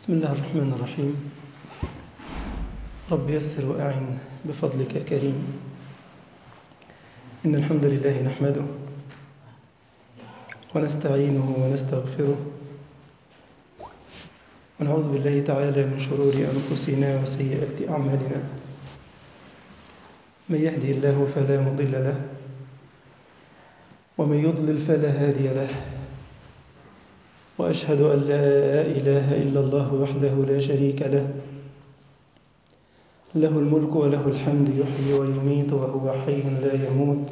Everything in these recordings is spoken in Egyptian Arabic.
بسم الله الرحمن الرحيم رب يسر وأعن بفضلك يا كريم إن الحمد لله نحمده ونستعينه ونستغفره ونعوذ بالله تعالى من شرور أنفسنا وسيئات أعمالنا من يهده الله فلا مضل له ومن يضلل فلا هادي له وأشهد أن لا إله إلا الله وحده لا شريك له له الملك وله الحمد يحيي ويميت وهو حي لا يموت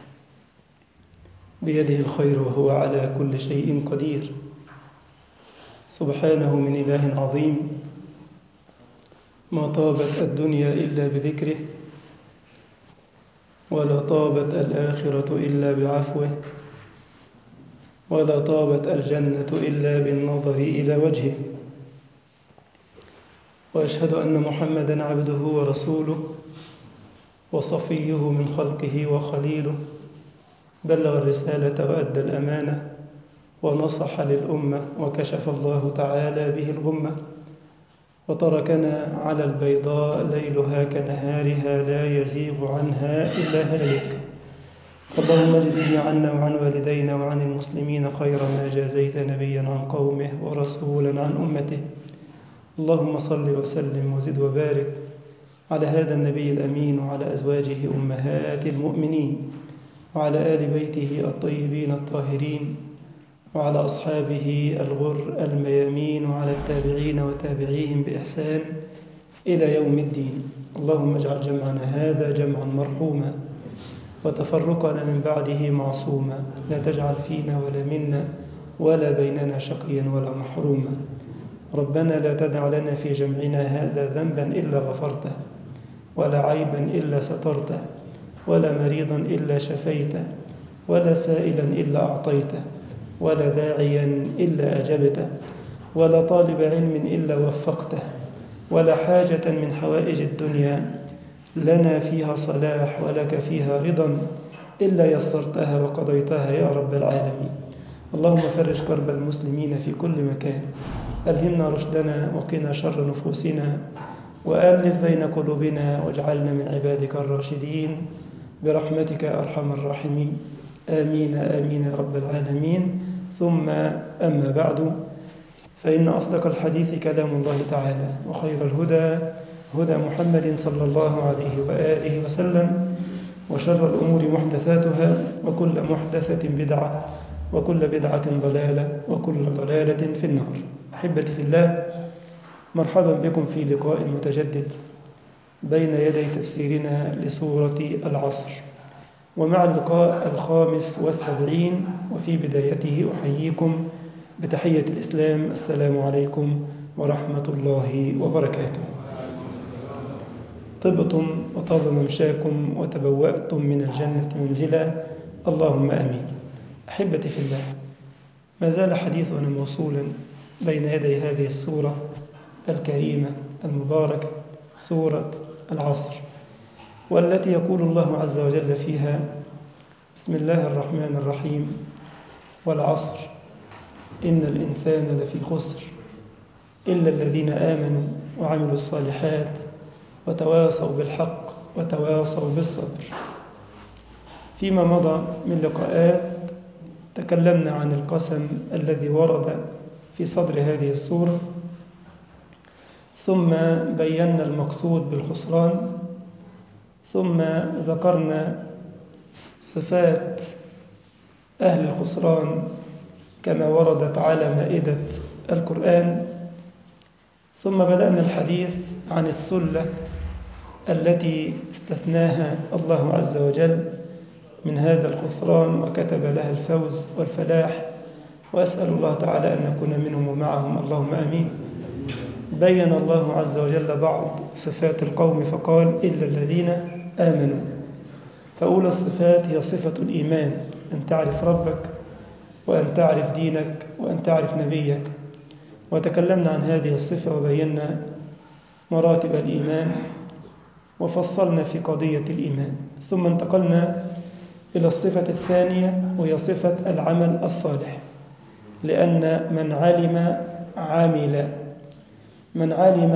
بيده الخير وهو على كل شيء قدير سبحانه من إله عظيم ما طابت الدنيا إلا بذكره ولا طابت الآخرة إلا بعفوه ولا طابت الجنة إلا بالنظر إلى وجهه وأشهد أن محمدا عبده ورسوله وصفيه من خلقه وخليله بلغ الرسالة وأدى الأمانة ونصح للأمة وكشف الله تعالى به الغمة وتركنا على البيضاء ليلها كنهارها لا يزيغ عنها إلا هالك فاللهم اجزه عنا وعن والدينا وعن المسلمين خير ما جازيت نبيا عن قومه ورسولا عن أمته اللهم صل وسلم وزد وبارك على هذا النبي الأمين وعلى أزواجه أمهات المؤمنين وعلى آل بيته الطيبين الطاهرين وعلى أصحابه الغر الميامين وعلى التابعين وتابعيهم بإحسان إلى يوم الدين اللهم اجعل جمعنا هذا جمعا مرحوما وتفرقنا من بعده معصوما لا تجعل فينا ولا منا ولا بيننا شقيا ولا محروما ربنا لا تدع لنا في جمعنا هذا ذنبا إلا غفرته ولا عيبا إلا سترته ولا مريضا إلا شفيته ولا سائلا إلا أعطيته ولا داعيا إلا أجبته ولا طالب علم إلا وفقته ولا حاجة من حوائج الدنيا لنا فيها صلاح ولك فيها رضا إلا يسرتها وقضيتها يا رب العالمين اللهم فرج كرب المسلمين في كل مكان ألهمنا رشدنا وقنا شر نفوسنا وألف بين قلوبنا واجعلنا من عبادك الراشدين برحمتك يا أرحم الراحمين آمين آمين يا رب العالمين ثم أما بعد فإن أصدق الحديث كلام الله تعالى وخير الهدى هدى محمد صلى الله عليه وآله وسلم وشر الأمور محدثاتها وكل محدثة بدعة وكل بدعة ضلالة وكل ضلالة في النار أحبتي في الله مرحبا بكم في لقاء متجدد بين يدي تفسيرنا لسورة العصر ومع اللقاء الخامس والسبعين وفي بدايته أحييكم بتحية الإسلام السلام عليكم ورحمة الله وبركاته طبتم وطاب ممشاكم وتبوأتم من الجنة منزلا اللهم آمين أحبتي في الله ما زال حديثنا موصولا بين يدي هذه السورة الكريمة المباركة سورة العصر والتي يقول الله عز وجل فيها بسم الله الرحمن الرحيم والعصر إن الإنسان لفي خسر إلا الذين آمنوا وعملوا الصالحات وتواصوا بالحق وتواصوا بالصبر فيما مضى من لقاءات تكلمنا عن القسم الذي ورد في صدر هذه السورة ثم بينا المقصود بالخسران ثم ذكرنا صفات أهل الخسران كما وردت على مائدة القرآن ثم بدأنا الحديث عن الثلة التي استثناها الله عز وجل من هذا الخسران وكتب لها الفوز والفلاح وأسأل الله تعالى أن نكون منهم ومعهم اللهم آمين بين الله عز وجل بعض صفات القوم فقال إلا الذين آمنوا فأولى الصفات هي صفة الإيمان أن تعرف ربك وأن تعرف دينك وأن تعرف نبيك وتكلمنا عن هذه الصفة وبينا مراتب الإيمان وفصلنا في قضية الإيمان ثم انتقلنا إلى الصفة الثانية وهي صفة العمل الصالح لأن من علم عمل من علم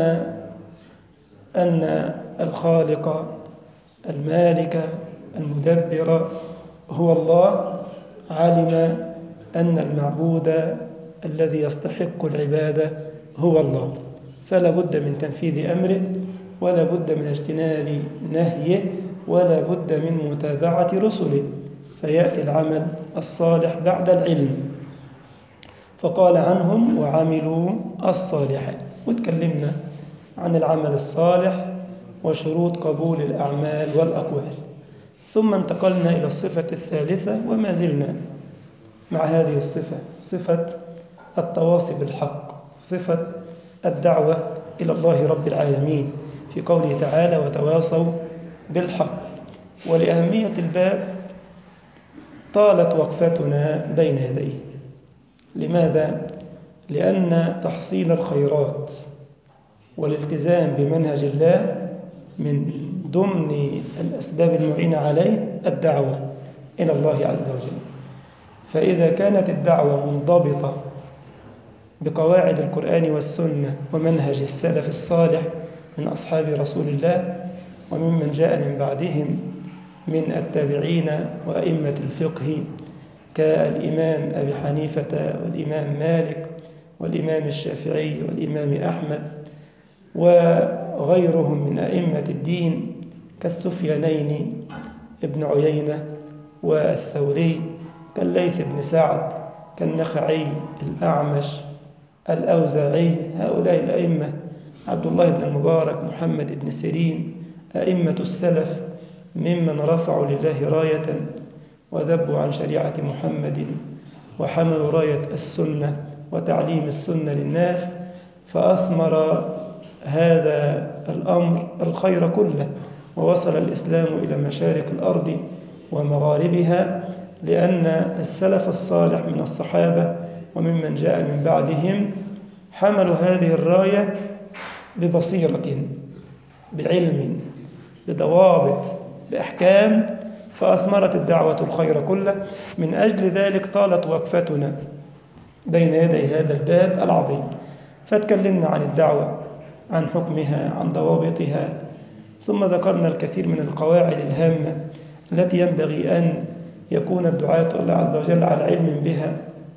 أن الخالق المالك المدبر هو الله علم أن المعبود الذي يستحق العبادة هو الله فلا بد من تنفيذ أمره ولا بد من اجتناب نهيه ولا بد من متابعة رسله فيأتي العمل الصالح بعد العلم فقال عنهم وعملوا الصالحات وتكلمنا عن العمل الصالح وشروط قبول الأعمال والأقوال ثم انتقلنا إلى الصفة الثالثة وما زلنا مع هذه الصفة صفة التواصي بالحق صفة الدعوة إلى الله رب العالمين في قوله تعالى وتواصوا بالحق ولأهمية الباب طالت وقفتنا بين يديه لماذا؟ لأن تحصيل الخيرات والالتزام بمنهج الله من ضمن الأسباب المعينة عليه الدعوة إلى الله عز وجل فإذا كانت الدعوة منضبطة بقواعد القرآن والسنة ومنهج السلف الصالح من أصحاب رسول الله وممن جاء من بعدهم من التابعين وأئمة الفقه كالإمام أبي حنيفة والإمام مالك والإمام الشافعي والإمام أحمد وغيرهم من أئمة الدين كالسفيانين ابن عيينة والثوري كالليث بن سعد كالنخعي الأعمش الأوزاعي هؤلاء الأئمة عبد الله بن المبارك محمد بن سيرين أئمة السلف ممن رفعوا لله راية وذبوا عن شريعة محمد وحملوا راية السنة وتعليم السنة للناس فأثمر هذا الأمر الخير كله ووصل الإسلام إلى مشارق الأرض ومغاربها لأن السلف الصالح من الصحابة وممن جاء من بعدهم حملوا هذه الراية ببصيرة بعلم بضوابط بأحكام فأثمرت الدعوة الخير كله من أجل ذلك طالت وقفتنا بين يدي هذا الباب العظيم فتكلمنا عن الدعوة عن حكمها عن ضوابطها ثم ذكرنا الكثير من القواعد الهامة التي ينبغي أن يكون الدعاة الله عز وجل على علم بها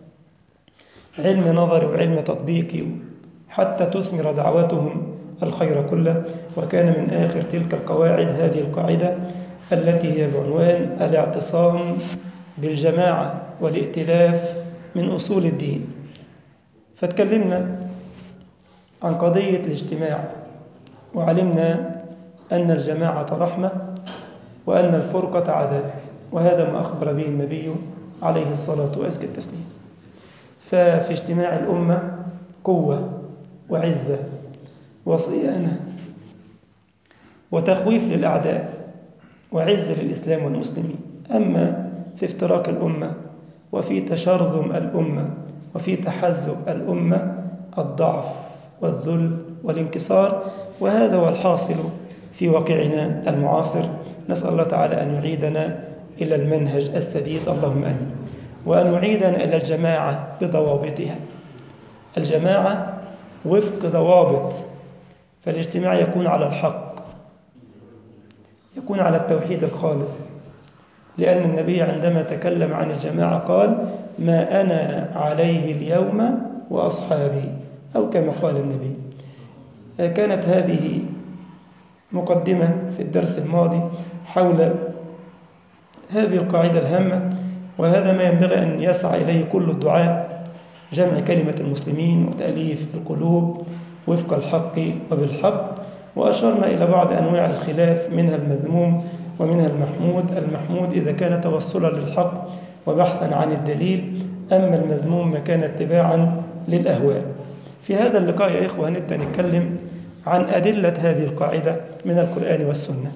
علم نظري وعلم تطبيقي حتى تثمر دعوتهم الخير كله وكان من آخر تلك القواعد هذه القاعدة التي هي بعنوان الاعتصام بالجماعة والائتلاف من أصول الدين فتكلمنا عن قضية الاجتماع وعلمنا أن الجماعة رحمة وأن الفرقة عذاب وهذا ما أخبر به النبي عليه الصلاة وأزكى التسليم ففي اجتماع الأمة قوة وعزة وصيانة وتخويف للأعداء وعز للإسلام والمسلمين أما في افتراق الأمة وفي تشرذم الأمة وفي تحزب الأمة الضعف والذل والانكسار وهذا هو الحاصل في واقعنا المعاصر نسأل الله تعالى أن يعيدنا إلى المنهج السديد اللهم آمين وأن يعيدنا إلى الجماعة بضوابطها الجماعة وفق ضوابط فالاجتماع يكون على الحق يكون على التوحيد الخالص لأن النبي عندما تكلم عن الجماعة قال ما أنا عليه اليوم وأصحابي أو كما قال النبي كانت هذه مقدمة في الدرس الماضي حول هذه القاعدة الهامة وهذا ما ينبغي أن يسعى إليه كل الدعاء جمع كلمة المسلمين وتأليف القلوب وفق الحق وبالحق وأشرنا إلى بعض أنواع الخلاف منها المذموم ومنها المحمود المحمود إذا كان توصلا للحق وبحثا عن الدليل أما المذموم ما كان اتباعا للأهواء في هذا اللقاء يا إخوة نبدأ نتكلم عن أدلة هذه القاعدة من القرآن والسنة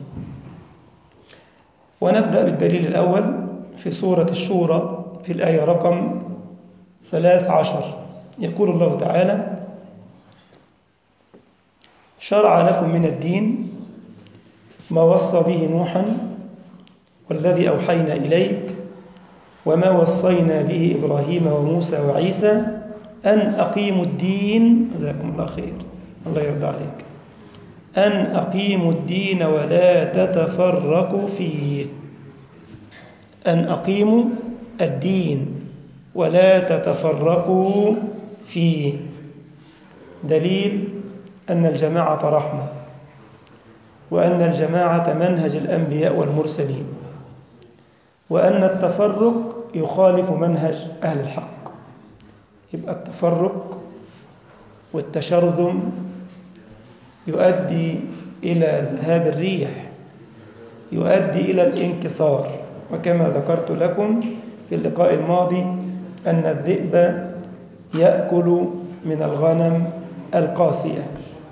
ونبدأ بالدليل الأول في سورة الشورى في الآية رقم ثلاث عشر يقول الله تعالى شرع لكم من الدين ما وصى به نوحا والذي أوحينا إليك وما وصينا به إبراهيم وموسى وعيسى أن أقيموا الدين جزاكم الله خير الله يرضى عليك أن أقيموا الدين ولا تتفرقوا فيه أن أقيموا الدين ولا تتفرقوا فيه دليل أن الجماعة رحمة وأن الجماعة منهج الأنبياء والمرسلين وأن التفرق يخالف منهج أهل الحق يبقى التفرق والتشرذم يؤدي إلى ذهاب الريح يؤدي إلى الانكسار وكما ذكرت لكم في اللقاء الماضي أن الذئب يأكل من الغنم القاسية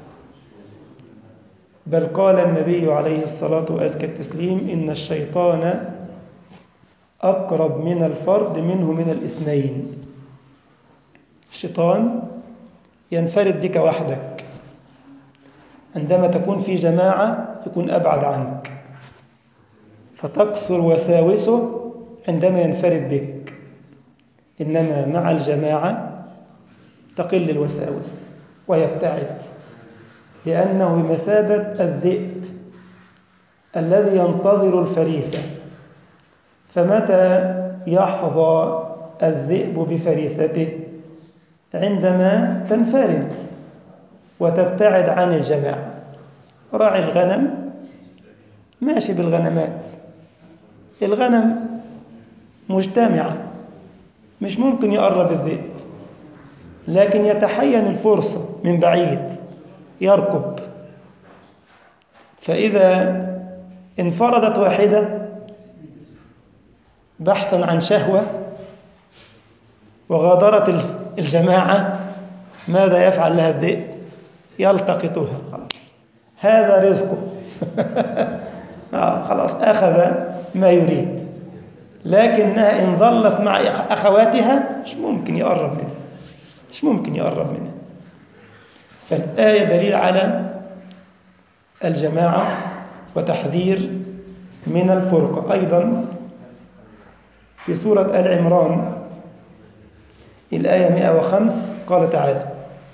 بل قال النبي عليه الصلاة وأزكى التسليم إن الشيطان أقرب من الفرد منه من الاثنين الشيطان ينفرد بك وحدك عندما تكون في جماعة يكون أبعد عنك فتكثر وساوسه عندما ينفرد بك إنما مع الجماعة تقل الوساوس ويبتعد لأنه بمثابة الذئب الذي ينتظر الفريسة فمتى يحظى الذئب بفريسته عندما تنفرد وتبتعد عن الجماعة راعي الغنم ماشي بالغنمات الغنم مجتمعة مش ممكن يقرب الذئب لكن يتحين الفرصة من بعيد يركب فإذا انفردت واحدة بحثا عن شهوة وغادرت الجماعة ماذا يفعل لها الذئب يلتقطها خلاص هذا رزقه آه خلاص أخذ ما يريد لكنها إن ظلت مع أخواتها مش ممكن يقرب منها مش ممكن يقرب منها فالآية دليل على الجماعة وتحذير من الفرقة أيضا في سورة آل عمران الآية 105 قال تعالى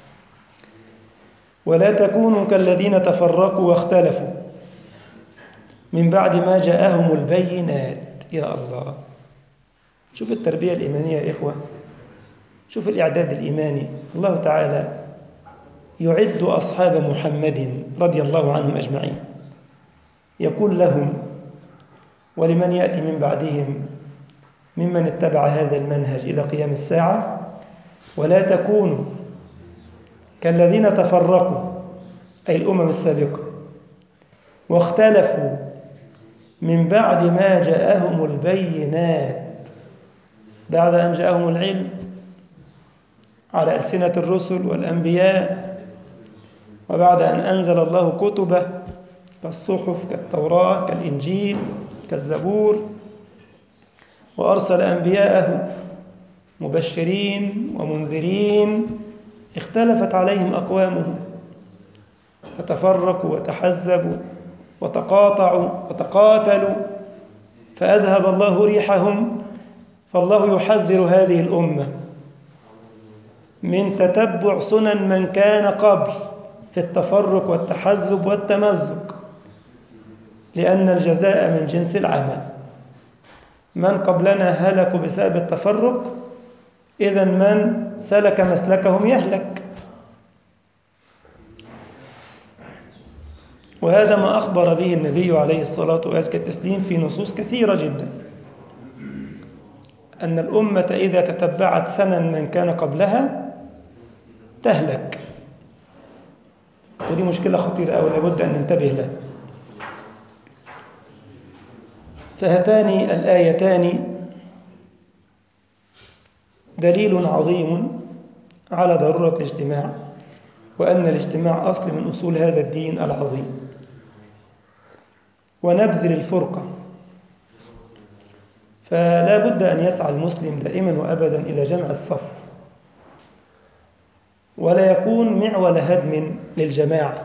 ولا تكونوا كالذين تفرقوا واختلفوا من بعد ما جاءهم البينات يا الله شوف التربية الإيمانية يا إخوة شوف الإعداد الإيماني الله تعالى يعد أصحاب محمد رضي الله عنهم أجمعين يقول لهم ولمن يأتي من بعدهم ممن اتبع هذا المنهج إلى قيام الساعة ولا تكونوا كالذين تفرقوا أي الأمم السابقة واختلفوا من بعد ما جاءهم البينات بعد أن جاءهم العلم على ألسنة الرسل والأنبياء وبعد أن أنزل الله كتبه كالصحف كالتوراة كالإنجيل كالزبور وأرسل أنبياءه مبشرين ومنذرين اختلفت عليهم أقوامهم فتفرقوا وتحزبوا وتقاطعوا وتقاتلوا فأذهب الله ريحهم فالله يحذر هذه الأمة من تتبع سنن من كان قبل في التفرق والتحزب والتمزق لأن الجزاء من جنس العمل من قبلنا هلكوا بسبب التفرق إذا من سلك مسلكهم يهلك وهذا ما أخبر به النبي عليه الصلاة وأزكى التسليم في نصوص كثيرة جدا أن الأمة إذا تتبعت سنن من كان قبلها تهلك ودي مشكلة خطيرة أو لابد أن ننتبه لها فهاتان الآيتان دليل عظيم على ضرورة الاجتماع وأن الاجتماع أصل من أصول هذا الدين العظيم ونبذل الفرقة فلا بد أن يسعى المسلم دائما وأبدا إلى جمع الصف ولا يكون معول هدم للجماعة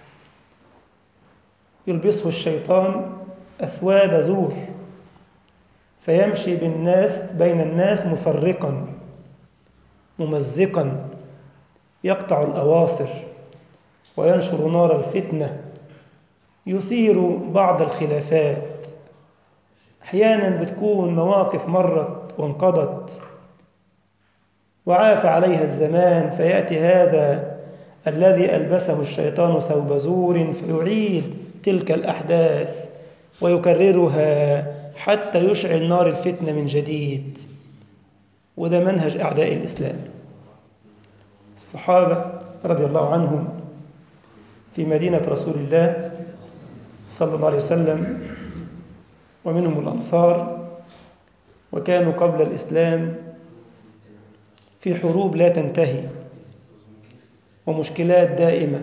يلبسه الشيطان أثواب زور فيمشي بالناس بين الناس مفرقا ممزقا يقطع الأواصر وينشر نار الفتنة يثير بعض الخلافات أحيانا بتكون مواقف مرت وانقضت وعاف عليها الزمان فيأتي هذا الذي ألبسه الشيطان ثوب زور فيعيد تلك الأحداث ويكررها حتى يشعل نار الفتنة من جديد وده منهج أعداء الإسلام الصحابة رضي الله عنهم في مدينة رسول الله صلى الله عليه وسلم ومنهم الأنصار وكانوا قبل الإسلام في حروب لا تنتهي ومشكلات دائمة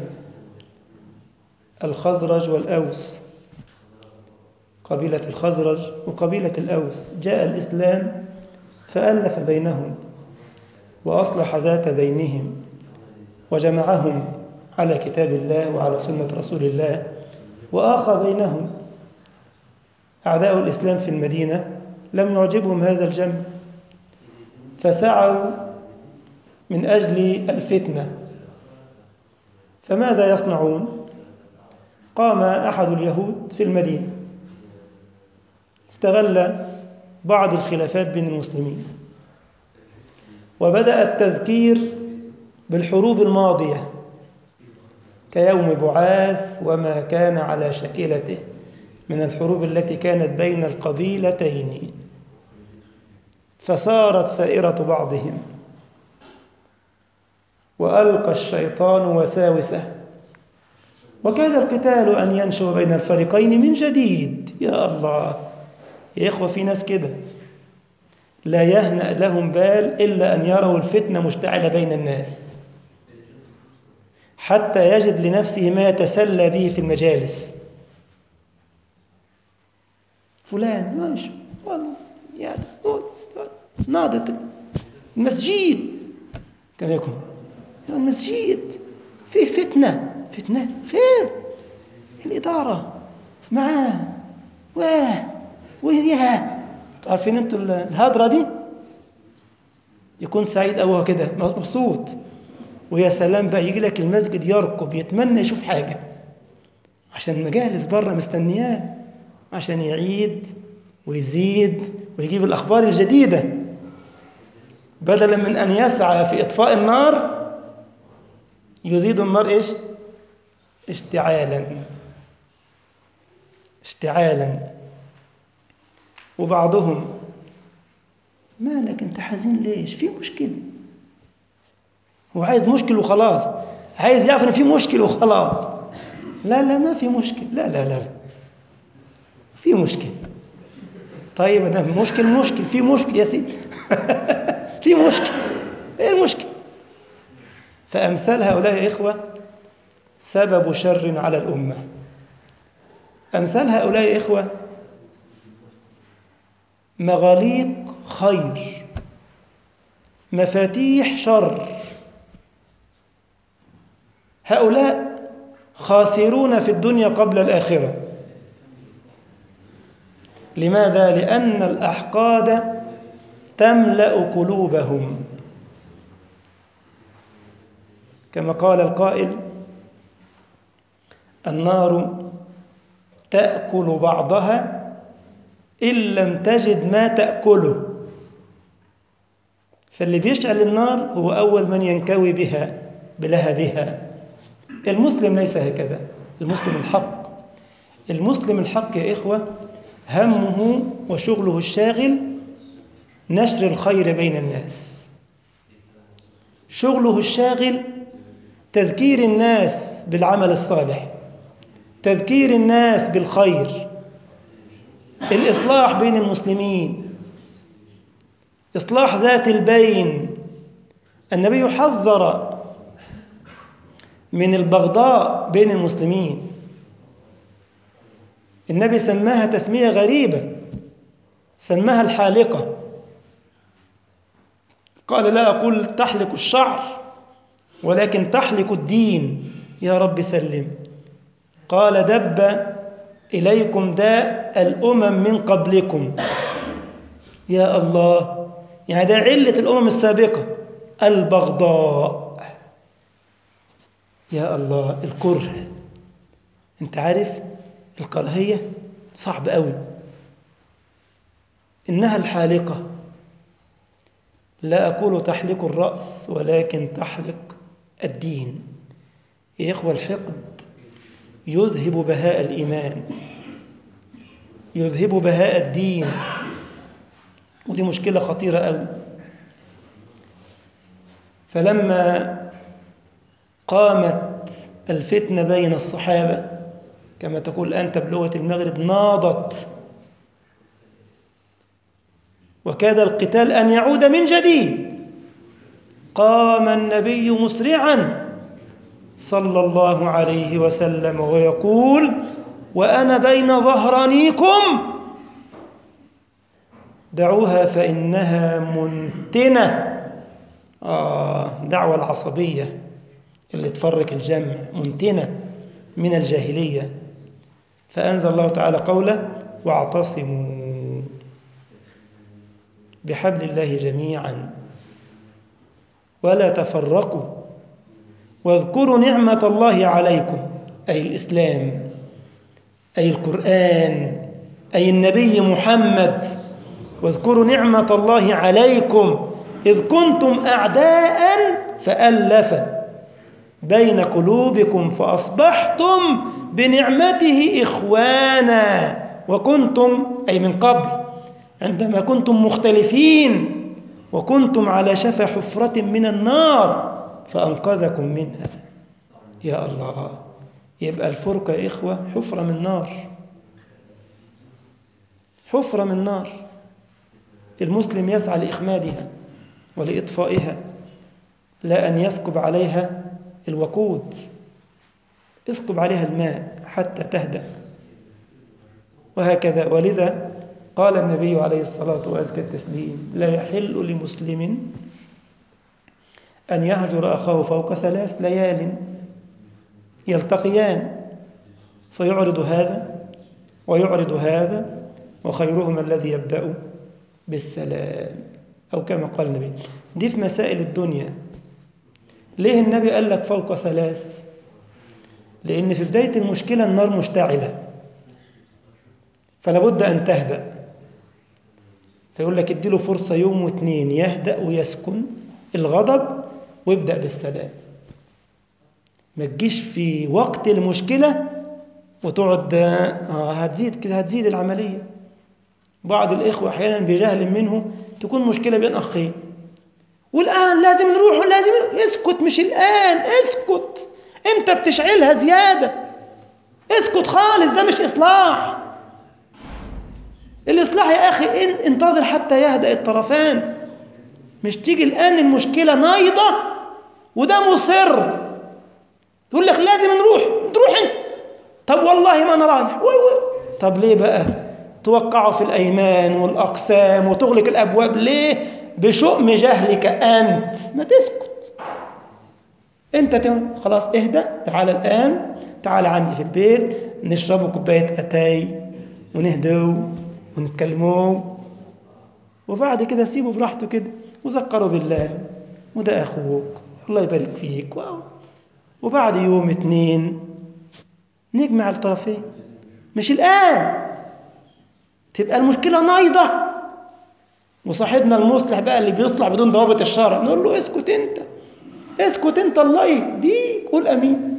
الخزرج والأوس قبيلة الخزرج وقبيلة الأوس جاء الإسلام فألف بينهم وأصلح ذات بينهم وجمعهم على كتاب الله وعلى سنة رسول الله وآخى بينهم أعداء الإسلام في المدينة لم يعجبهم هذا الجمع فسعوا من أجل الفتنة فماذا يصنعون؟ قام أحد اليهود في المدينة استغل بعض الخلافات بين المسلمين وبدأ التذكير بالحروب الماضية كيوم بعاث وما كان على شكلته من الحروب التي كانت بين القبيلتين فثارت ثائرة بعضهم وألقى الشيطان وساوسه وكاد القتال أن ينشو بين الفريقين من جديد يا الله يا إخوة في ناس كده لا يهنأ لهم بال إلا أن يروا الفتنة مشتعلة بين الناس حتى يجد لنفسه ما يتسلى به في المجالس فلان ماشي يعني ناضت المسجد كما يكون المسجد فيه فتنة فتنة خير الإدارة معاه واه وياها عارفين انتوا الهدرة دي يكون سعيد أوي كده مبسوط ويا سلام بقى يجي لك المسجد يركض يتمنى يشوف حاجة عشان مجالس بره مستنياه عشان يعيد ويزيد ويجيب الأخبار الجديدة بدلا من أن يسعى في إطفاء النار يزيد النار إيش اشتعالا اشتعالا وبعضهم مالك انت حزين ليش في مشكلة هو عايز مشكل وخلاص عايز يعرف ان في مشكل وخلاص لا لا ما في مشكل لا لا لا في مشكل طيب ده مشكل مشكل في مشكل يا سيدي في مشكل ايه المشكل فامثال هؤلاء يا اخوه سبب شر على الامه امثال هؤلاء يا اخوه مغاليق خير مفاتيح شر هؤلاء خاسرون في الدنيا قبل الآخرة لماذا؟ لأن الأحقاد تملأ قلوبهم كما قال القائل النار تأكل بعضها إن لم تجد ما تأكله فاللي بيشعل النار هو أول من ينكوي بها بلهبها المسلم ليس هكذا المسلم الحق المسلم الحق يا إخوة همه وشغله الشاغل نشر الخير بين الناس شغله الشاغل تذكير الناس بالعمل الصالح تذكير الناس بالخير الإصلاح بين المسلمين إصلاح ذات البين النبي حذر من البغضاء بين المسلمين النبي سماها تسمية غريبة سماها الحالقة قال لا أقول تحلق الشعر ولكن تحلق الدين يا رب سلم قال دب إليكم داء الأمم من قبلكم يا الله يعني ده علة الأمم السابقة البغضاء يا الله الكره انت عارف الكراهية صعب قوي إنها الحالقة لا أقول تحلق الرأس ولكن تحلق الدين يا إخوة الحقد يذهب بهاء الإيمان يذهب بهاء الدين ودي مشكلة خطيرة قوي فلما قامت الفتنة بين الصحابة كما تقول أنت بلغة المغرب ناضت وكاد القتال أن يعود من جديد قام النبي مسرعا صلى الله عليه وسلم ويقول وأنا بين ظهرانيكم دعوها فإنها منتنة آه دعوة العصبية اللي تفرق الجمع منتنة من الجاهلية فأنزل الله تعالى قوله واعتصموا بحبل الله جميعا ولا تفرقوا واذكروا نعمة الله عليكم أي الإسلام أي القرآن أي النبي محمد واذكروا نعمة الله عليكم إذ كنتم أعداء فألف بين قلوبكم فأصبحتم بنعمته إخوانا وكنتم أي من قبل عندما كنتم مختلفين وكنتم على شفا حفرة من النار فأنقذكم منها يا الله يبقى الفرقة يا إخوة حفرة من نار حفرة من نار المسلم يسعى لإخمادها ولإطفائها لا أن يسكب عليها الوقود اسكب عليها الماء حتى تهدأ وهكذا ولذا قال النبي عليه الصلاة وأزكى التسليم لا يحل لمسلم أن يهجر أخاه فوق ثلاث ليال يلتقيان فيعرض هذا ويعرض هذا وخيرهما الذي يبدأ بالسلام أو كما قال النبي دي في مسائل الدنيا ليه النبي قال لك فوق ثلاث لأن في بداية المشكلة النار مشتعلة فلا بد أن تهدأ فيقول لك اديله فرصة يوم واثنين يهدأ ويسكن الغضب ويبدأ بالسلام ما تجيش في وقت المشكلة وتقعد آه هتزيد كده هتزيد العملية بعض الإخوة أحيانا بجهل منه تكون مشكلة بين أخين والآن لازم نروح لازم اسكت مش الآن اسكت أنت بتشعلها زيادة اسكت خالص ده مش إصلاح الإصلاح يا أخي إن انتظر حتى يهدأ الطرفان مش تيجي الآن المشكلة نايضة وده مصر يقول لك لازم نروح تروح أنت طب والله ما أنا رايح طب ليه بقى توقعوا في الأيمان والأقسام وتغلق الأبواب ليه بشؤم جهلك أنت ما تسكت أنت تم خلاص اهدأ تعال الآن تعال عندي في البيت نشربوا كوباية أتاي ونهدوا ونتكلموا وبعد كده سيبه براحته كده وذكروا بالله وده أخوك الله يبارك فيك وبعد يوم اتنين نجمع الطرفين مش الآن تبقى المشكلة نايضة وصاحبنا المصلح بقى اللي بيصلح بدون ضوابط الشرع نقول له اسكت انت اسكت انت الله يهديك قول امين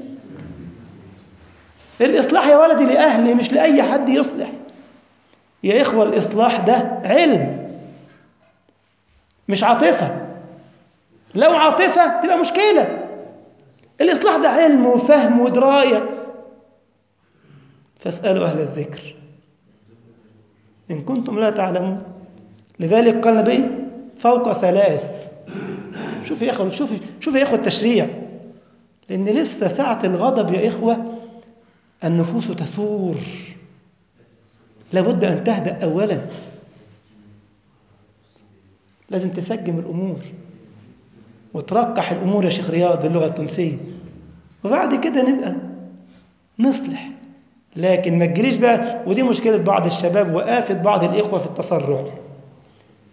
الاصلاح يا ولدي لاهلي مش لاي حد يصلح يا اخوه الاصلاح ده علم مش عاطفه لو عاطفه تبقى مشكله الاصلاح ده علم وفهم ودرايه فاسالوا اهل الذكر ان كنتم لا تعلمون لذلك قال النبي فوق ثلاث شوف يا اخوه شوف شوف يا اخوه التشريع لان لسه ساعه الغضب يا اخوه النفوس تثور لابد ان تهدا اولا لازم تسجم الامور وترقح الامور يا شيخ رياض باللغه التونسيه وبعد كده نبقى نصلح لكن ما تجريش بقى ودي مشكله بعض الشباب وآفة بعض الاخوه في التسرع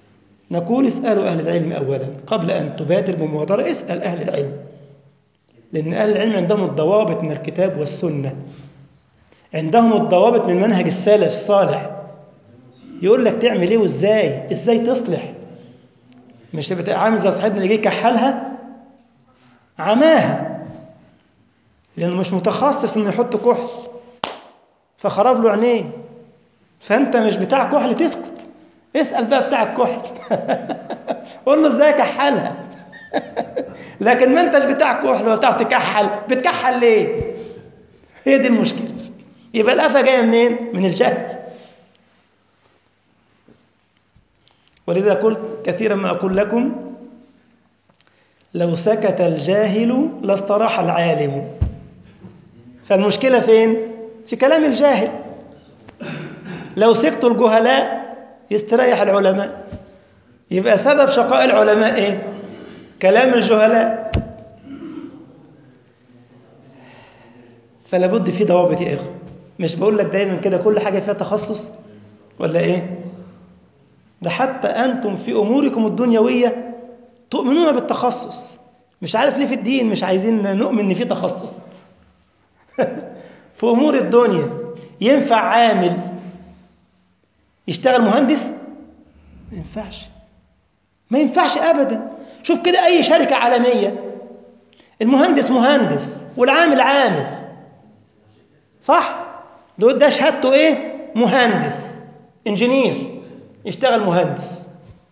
نقول اسألوا أهل العلم أولا قبل أن تبادر بمبادرة اسأل أهل العلم لأن أهل العلم عندهم الضوابط من الكتاب والسنة عندهم الضوابط من منهج السلف الصالح يقول لك تعمل ايه وازاي ازاي تصلح مش تبقى عامل زي صاحبنا اللي جه كحلها عماها لانه مش متخصص انه يحط كحل فخرب له عينيه فانت مش بتاع كحل تسكت اسال بقى بتاع الكحل قول له ازاي كحلها لكن ما انتش بتاع كحل ولا بتعرف تكحل بتكحل ليه هي دي المشكله يبقى الافه جايه منين من الجهل ولذا قلت كثيرا ما اقول لكم لو سكت الجاهل لاستراح العالم فالمشكله فين في كلام الجاهل لو سكتوا الجهلاء يستريح العلماء يبقى سبب شقاء العلماء ايه كلام الجهلاء فلا بد في ضوابط يا اخوه مش بقول لك دايما كده كل حاجه فيها تخصص ولا ايه ده حتى انتم في اموركم الدنيويه تؤمنون بالتخصص مش عارف ليه في الدين مش عايزين نؤمن ان في تخصص في امور الدنيا ينفع عامل يشتغل مهندس ما ينفعش ما ينفعش ابدا شوف كده اي شركه عالميه المهندس مهندس والعامل عامل صح دول ده شهادته ايه مهندس انجينير يشتغل مهندس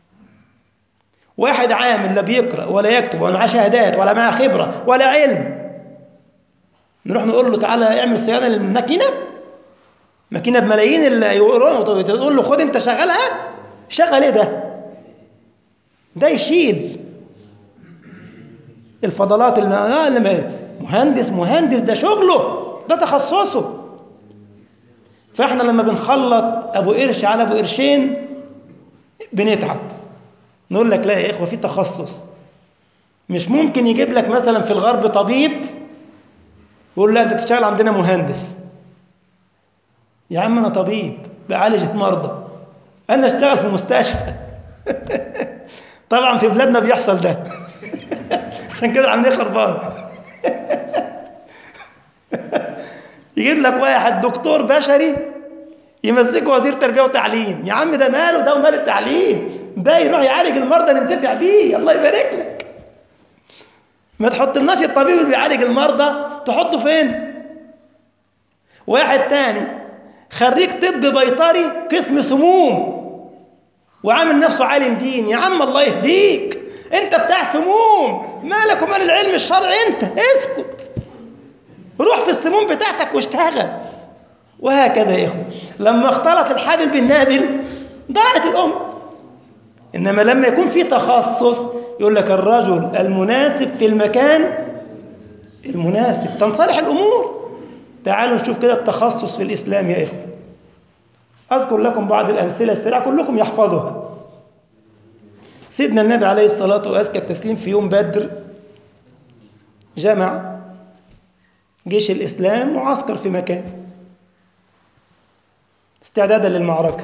واحد عامل لا بيقرا ولا يكتب ولا معاه شهادات ولا معاه خبره ولا علم نروح نقول له تعالى اعمل صيانه للماكينه ماكينه بملايين اللي تقول له خد انت شغلها شغل ايه ده ده يشيل الفضلات اللي مهندس مهندس ده شغله ده تخصصه فاحنا لما بنخلط ابو قرش على ابو قرشين بنتعب نقول لك لا يا اخوه في تخصص مش ممكن يجيب لك مثلا في الغرب طبيب يقول لا انت تشتغل عندنا مهندس يا عم انا طبيب بعالج المرضى انا اشتغل في مستشفى طبعا في بلادنا بيحصل ده عشان كده عاملين خربان يجيب لك واحد دكتور بشري يمسكه وزير تربيه وتعليم يا عم ده ماله ده ومال التعليم ده يروح يعالج المرضى ننتفع بيه الله يبارك لك ما تحطلناش الطبيب اللي بيعالج المرضى تحطه فين واحد تاني خريج طب بيطري قسم سموم وعامل نفسه عالم دين يا عم الله يهديك انت بتاع سموم مالك ومال العلم الشرعي انت اسكت روح في السموم بتاعتك واشتغل وهكذا يا اخو لما اختلط الحابل بالنابل ضاعت الام انما لما يكون في تخصص يقول لك الرجل المناسب في المكان المناسب تنصلح الامور تعالوا نشوف كده التخصص في الاسلام يا اخو اذكر لكم بعض الامثله السريعه كلكم يحفظها سيدنا النبي عليه الصلاه وازكى التسليم في يوم بدر جمع جيش الاسلام معسكر في مكان استعدادا للمعركه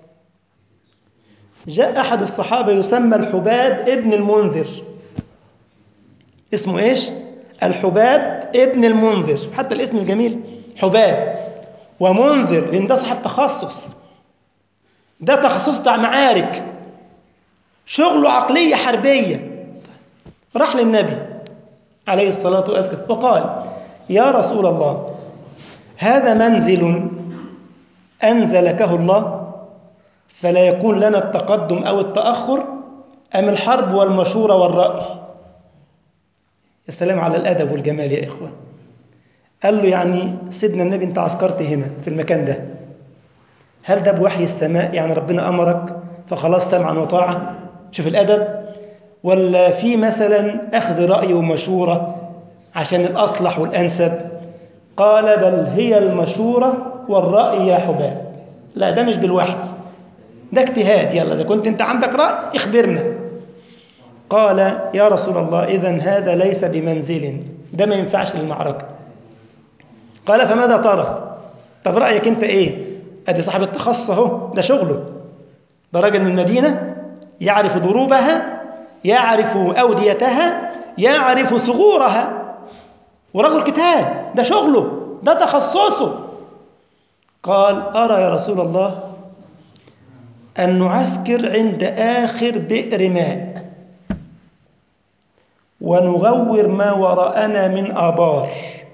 جاء احد الصحابه يسمى الحباب ابن المنذر اسمه ايش الحباب ابن المنذر حتى الاسم الجميل حباب ومنذر لان ده صاحب تخصص ده تخصص بتاع معارك شغله عقليه حربيه راح للنبي عليه الصلاه والسلام وقال يا رسول الله هذا منزل انزلكه الله فلا يكون لنا التقدم او التاخر ام الحرب والمشوره والراي يا سلام على الادب والجمال يا اخوه قال له يعني سيدنا النبي انت عسكرت هنا في المكان ده هل ده بوحي السماء يعني ربنا امرك فخلاص سمعا وطاعه شوف الادب ولا في مثلا اخذ راي ومشوره عشان الاصلح والانسب قال بل هي المشوره والراي يا حباب لا ده مش بالوحي ده اجتهاد يلا اذا كنت انت عندك راي اخبرنا قال يا رسول الله اذا هذا ليس بمنزل ده ما ينفعش للمعركه قال فماذا ترى طب رايك انت ايه ادي صاحب التخصص اهو ده شغله ده راجل من المدينه يعرف ضروبها يعرف اوديتها يعرف ثغورها ورجل كتاب ده شغله ده تخصصه قال أرى يا رسول الله أن نعسكر عند آخر بئر ماء ونغور ما وراءنا من آبار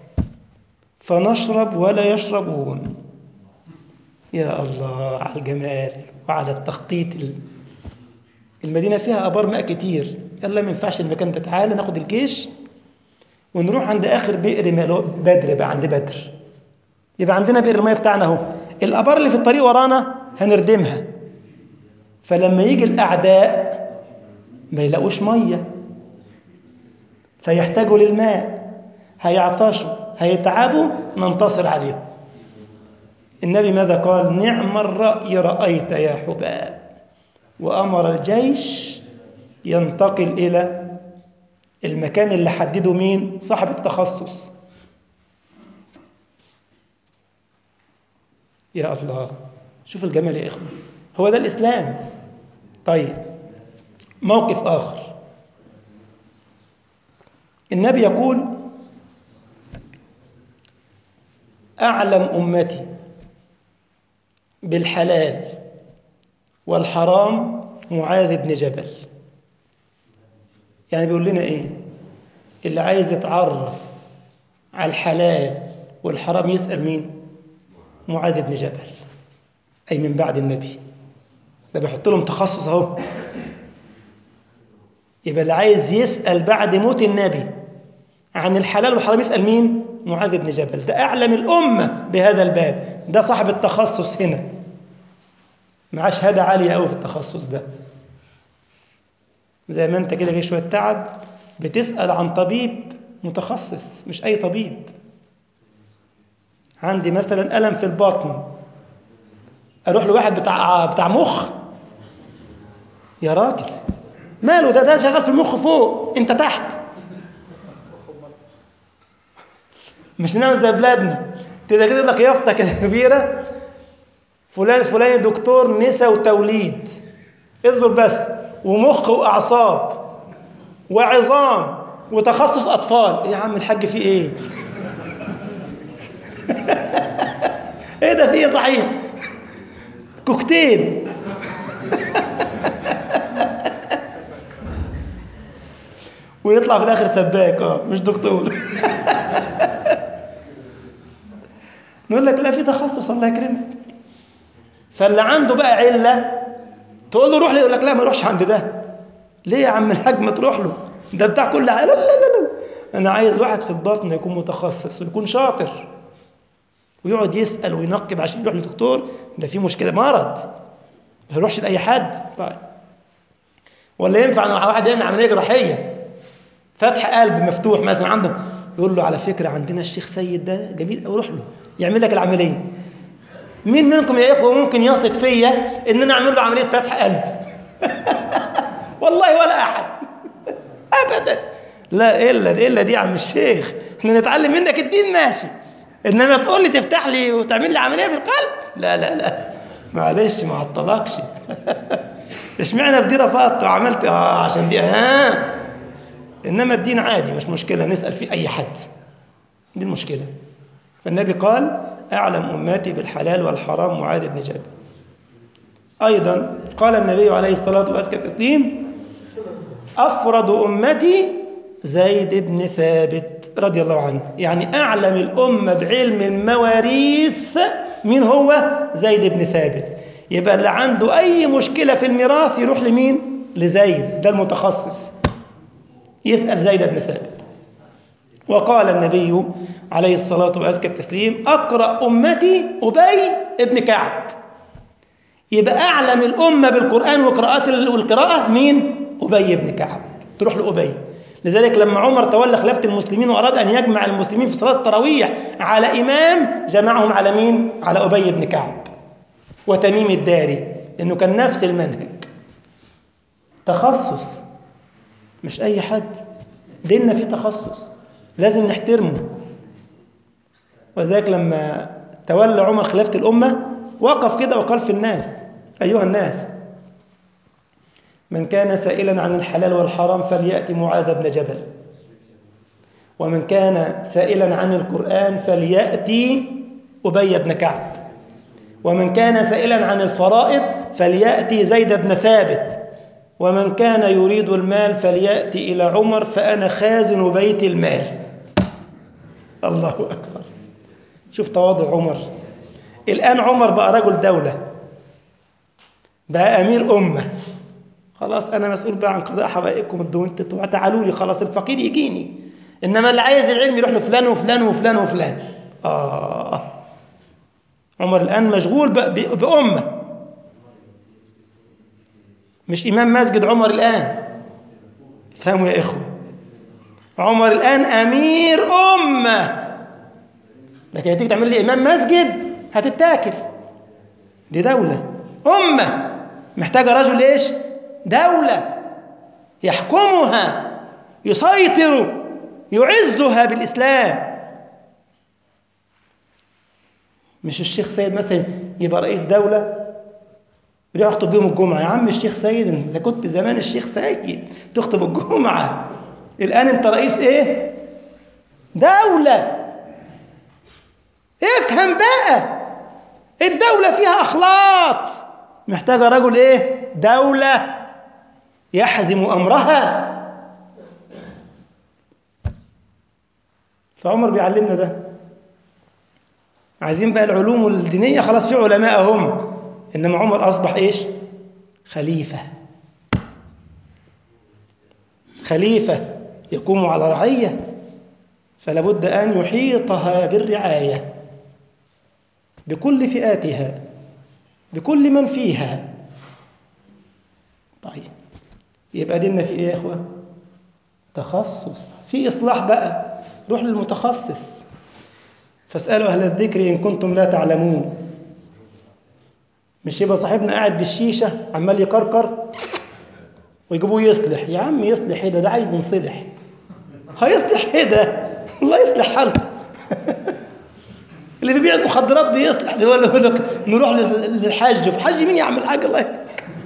فنشرب ولا يشربون يا الله على الجمال وعلى التخطيط المدينة فيها آبار ماء كتير يلا ما ينفعش المكان ده تعالى ناخد الجيش ونروح عند آخر بئر ماء بدر بقى عند بدر يبقى عندنا بئر الماء بتاعنا اهو الآبار اللي في الطريق ورانا هنردمها فلما يجي الأعداء ما يلاقوش مية فيحتاجوا للماء هيعطشوا هيتعبوا ننتصر عليهم النبي ماذا قال نعم الرأي رأيت يا حباب وأمر الجيش ينتقل إلى المكان اللي حدده مين صاحب التخصص يا الله شوف الجمال يا إخوة هو ده الإسلام طيب موقف آخر النبي يقول أعلم أمتي بالحلال والحرام معاذ بن جبل يعني بيقول لنا إيه اللي عايز يتعرف على الحلال والحرام يسأل مين معاذ بن جبل أي من بعد النبي ده بيحط لهم تخصص أهو يبقى اللي عايز يسأل بعد موت النبي عن الحلال والحرام يسأل مين معاذ بن جبل ده أعلم الأمة بهذا الباب ده صاحب التخصص هنا معاه شهادة عالية قوي في التخصص ده زي ما انت كده في شوية تعب بتسأل عن طبيب متخصص مش أي طبيب عندي مثلا ألم في البطن أروح لواحد بتاع بتاع مخ يا راجل ماله ده ده شغال في المخ فوق انت تحت مش نعمل زي بلادنا تبقى كده لك يافطه كده كبيره فلان فلاني دكتور نساء وتوليد اصبر بس ومخ واعصاب وعظام وتخصص اطفال ايه يا عم الحاج في ايه ايه ده في ايه صحيح كوكتيل ويطلع في الاخر سباك اه مش دكتور نقول لك لا في تخصص الله يكرمك فاللي عنده بقى عله تقول له روح لي يقول لك لا ما اروحش عند ده ليه يا عم الحاج ما تروح له ده بتاع كل لا لا لا لا انا عايز واحد في البطن يكون متخصص ويكون شاطر ويقعد يسال وينقب عشان يروح لدكتور ده في مشكله مرض ما يروحش لاي حد طيب ولا ينفع ان واحد يعمل عمليه جراحيه فتح قلب مفتوح مثلا عنده يقول له على فكره عندنا الشيخ سيد ده جميل قوي روح له يعمل لك العمليه مين منكم يا اخوه ممكن يثق فيا ان انا اعمل له عمليه فتح قلب والله ولا احد ابدا لا الا دي الا دي يا عم الشيخ احنا نتعلم منك الدين ماشي انما تقول لي تفتح لي وتعمل لي عمليه في القلب لا لا لا معلش ما عطلكش اشمعنى في دي رفضت وعملت اه عشان دي اه انما الدين عادي مش مشكله نسال فيه اي حد دي المشكله فالنبي قال اعلم امتي بالحلال والحرام معاذ بن جبل ايضا قال النبي عليه الصلاه وازكى التسليم افرد امتي زيد بن ثابت رضي الله عنه يعني اعلم الامه بعلم المواريث مين هو زيد بن ثابت يبقى اللي عنده اي مشكله في الميراث يروح لمين لزيد ده المتخصص يسال زيد بن ثابت وقال النبي عليه الصلاه وازكى التسليم اقرا امتي ابي ابن كعب يبقى اعلم الامه بالقران وقراءات والقراءه مين ابي بن كعب تروح لابي لذلك لما عمر تولى خلافه المسلمين واراد ان يجمع المسلمين في صلاه التراويح على امام جمعهم على مين على ابي بن كعب وتميم الداري لانه كان نفس المنهج تخصص مش اي حد ديننا فيه تخصص لازم نحترمه وذلك لما تولى عمر خلافه الامه وقف كده وقال في الناس ايها الناس من كان سائلا عن الحلال والحرام فليأتي معاذ بن جبل ومن كان سائلا عن القرآن فليأتي أبي بن كعب ومن كان سائلا عن الفرائض فليأتي زيد بن ثابت ومن كان يريد المال فليأتي إلى عمر فأنا خازن بيت المال الله أكبر شوف تواضع عمر الآن عمر بقى رجل دولة بقى أمير أمة خلاص أنا مسؤول بقى عن قضاء حوائجكم انتوا تعالوا لي خلاص الفقير يجيني إنما اللي عايز العلم يروح لفلان وفلان وفلان وفلان آه عمر الآن مشغول بأمة مش إمام مسجد عمر الآن فهموا يا إخوة عمر الآن أمير أمة لكن هتيجي تعمل لي إمام مسجد هتتاكل دي دولة أمة محتاجة رجل إيش دولة يحكمها يسيطر يعزها بالإسلام مش الشيخ سيد مثلا يبقى رئيس دولة يروح يخطب بيهم الجمعة يا عم الشيخ سيد انت كنت زمان الشيخ سيد تخطب الجمعة الآن انت رئيس ايه دولة افهم بقى الدولة فيها أخلاط محتاجة رجل ايه دولة يحزم أمرها فعمر بيعلمنا ده عايزين بقى العلوم الدينية خلاص في علماء هم إنما عمر أصبح إيش خليفة خليفة يقوم على رعية فلا بد أن يحيطها بالرعاية بكل فئاتها بكل من فيها طيب يبقى ديننا في إيه يا إخوة تخصص في إصلاح بقى روح للمتخصص فاسألوا أهل الذكر إن كنتم لا تعلمون مش يبقى صاحبنا قاعد بالشيشة عمال يكركر ويجيبوه يصلح يا عم يصلح ايه ده ده عايز نصلح هيصلح ايه ده الله يصلح حالته اللي بيبيع المخدرات بيصلح ده ولا يقول لك نروح للحاج في حاج مين يعمل حاجه الله يهديك.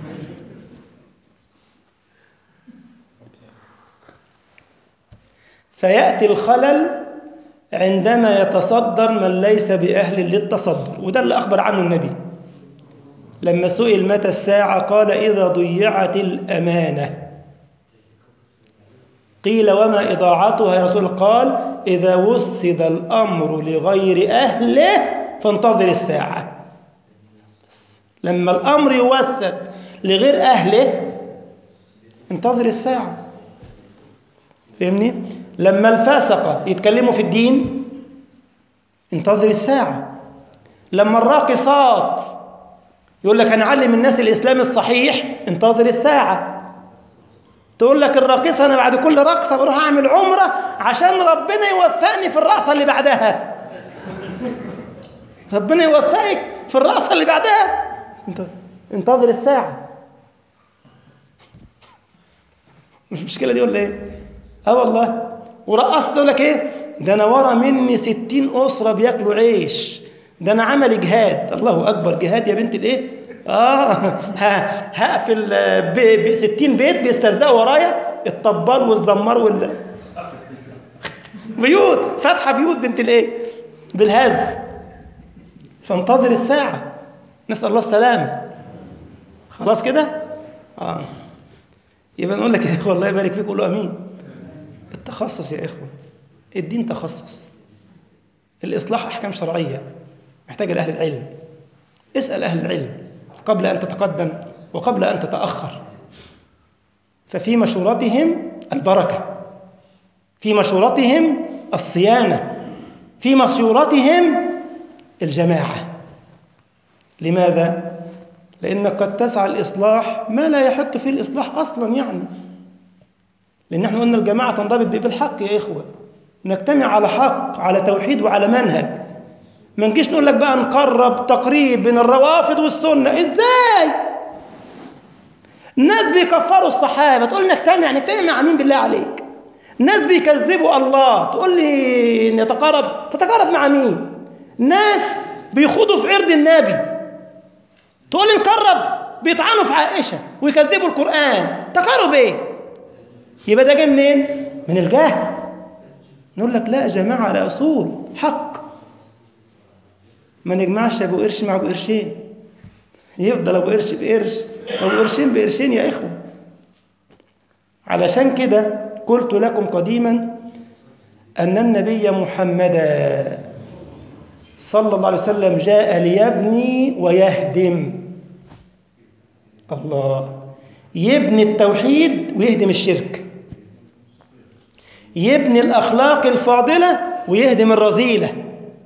فيأتي الخلل عندما يتصدر من ليس بأهل للتصدر وده اللي أخبر عنه النبي لما سئل متى الساعة قال إذا ضيعت الأمانة قيل وما إضاعتها يا رسول قال إذا وسد الأمر لغير أهله فانتظر الساعة لما الأمر يوسد لغير أهله انتظر الساعة فهمني؟ لما الفاسقة يتكلموا في الدين انتظر الساعة لما الراقصات يقول لك أنا أعلم الناس الإسلام الصحيح انتظر الساعة تقول لك الراقصة أنا بعد كل رقصة بروح أعمل عمرة عشان ربنا يوفقني في الرقصة اللي بعدها ربنا يوفقك في الرقصة اللي بعدها انتظر الساعة مش المشكلة دي ولا ايه؟ اه والله ورقصت تقول لك ايه؟ ده انا ورا مني ستين أسرة بياكلوا عيش ده انا عملي جهاد الله اكبر جهاد يا بنت الايه؟ اه هقفل ب 60 بيت بيسترزقوا ورايا الطبال والزمار وال بيوت فاتحه بيوت بنت الايه؟ بالهز فانتظر الساعة نسأل الله السلامة خلاص كده؟ اه يبقى نقول لك يا اخوه الله يبارك فيك قولوا امين التخصص يا اخوه الدين تخصص الاصلاح احكام شرعيه محتاجه لاهل العلم اسال اهل العلم قبل ان تتقدم وقبل ان تتاخر ففي مشورتهم البركه في مشورتهم الصيانه في مشورتهم الجماعه لماذا لأنك قد تسعى الإصلاح ما لا يحق فيه الإصلاح أصلا يعني لأن احنا قلنا الجماعة تنضبط بالحق يا إخوة نجتمع على حق على توحيد وعلى منهج ما نجيش نقول لك بقى نقرب تقريب بين الروافض والسنة إزاي الناس بيكفروا الصحابة تقول نجتمع نجتمع مع مين بالله عليك ناس بيكذبوا الله تقول لي نتقارب تتقارب مع مين ناس بيخوضوا في عرض النبي تقول لي نقرب بيطعنوا في عائشة ويكذبوا القرآن تقارب ايه يبقى ده جاي منين من الجهل نقول لك لا جماعة على أصول حق ما نجمعش أبو قرش مع أبو قرشين يفضل أبو قرش بقرش أبو قرشين بقرشين يا إخوة علشان كده قلت لكم قديما أن النبي محمدا صلى الله عليه وسلم جاء ليبني ويهدم الله يبني التوحيد ويهدم الشرك يبني الأخلاق الفاضلة ويهدم الرذيلة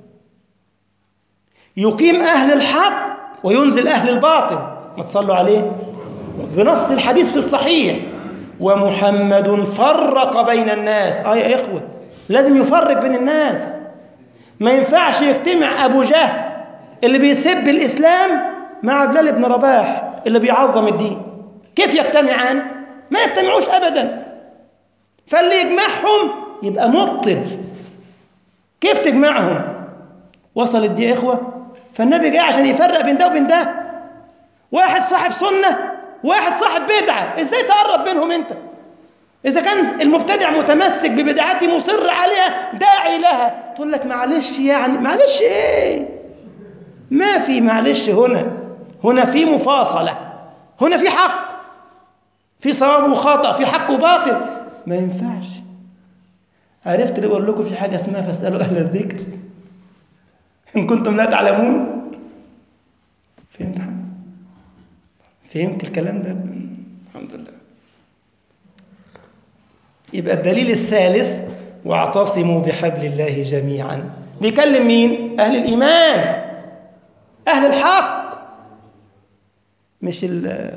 يقيم أهل الحق وينزل أهل الباطل ما تصلوا عليه بنص الحديث في الصحيح ومحمد فرق بين الناس آه يا إخوة لازم يفرق بين الناس ما ينفعش يجتمع أبو جهل اللي بيسب الإسلام مع بلال بن رباح اللي بيعظم الدين كيف يجتمعان؟ ما يجتمعوش أبدا فاللي يجمعهم يبقى مبطل كيف تجمعهم؟ وصلت دي يا إخوة فالنبي جاي عشان يفرق بين ده وبين ده واحد صاحب سنة واحد صاحب بدعة ازاي تقرب بينهم انت إذا كان المبتدع متمسك ببدعته مصر عليها داعي لها تقول لك معلش يعني معلش إيه ما في معلش هنا هنا في مفاصلة هنا في حق في صواب وخطأ في حق وباطل ما ينفعش عرفت اللي بقول لكم في حاجة اسمها فاسألوا أهل الذكر إن كنتم لا تعلمون فهمت حاجة فهمت الكلام ده الحمد لله يبقى الدليل الثالث واعتصموا بحبل الله جميعا بيكلم مين أهل الإيمان أهل الحق مش ال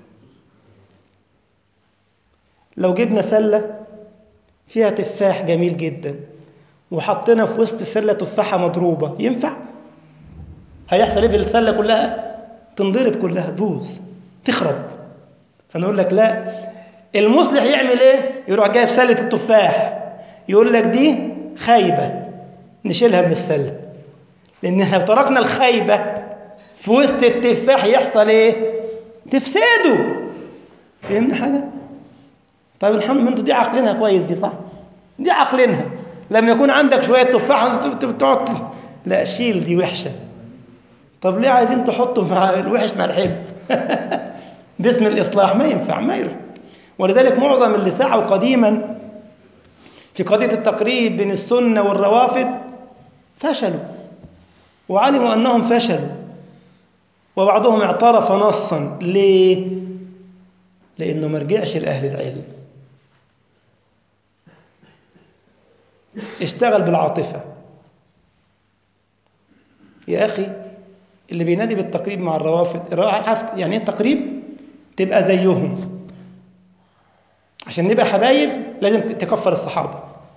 لو جبنا سلة فيها تفاح جميل جدا وحطينا في وسط السلة تفاحة مضروبة ينفع؟ هيحصل ايه في السلة كلها؟ تنضرب كلها تبوظ تخرب فنقول لك لا المصلح يعمل ايه؟ يروح جايب سلة التفاح يقول لك دي خايبة نشيلها من السلة لأن لو تركنا الخايبة في وسط التفاح يحصل ايه؟ تفسده فهمنا حاجة؟ طيب الحمد انتوا دي عقلينها كويس دي صح؟ دي عقلينها لما يكون عندك شوية تفاح تقعد لا شيل دي وحشة طب ليه عايزين تحطوا مع الوحش مع الحلو باسم الإصلاح ما ينفع ما ينفع ولذلك معظم اللي سعوا قديما في قضية التقريب بين السنة والروافد فشلوا وعلموا أنهم فشلوا وبعضهم اعترف نصا ليه؟ لأنه ما رجعش لأهل العلم اشتغل بالعاطفة يا أخي اللي بينادي بالتقريب مع الروافد عرفت يعني ايه التقريب تبقى زيهم عشان نبقى حبايب لازم تكفر الصحابة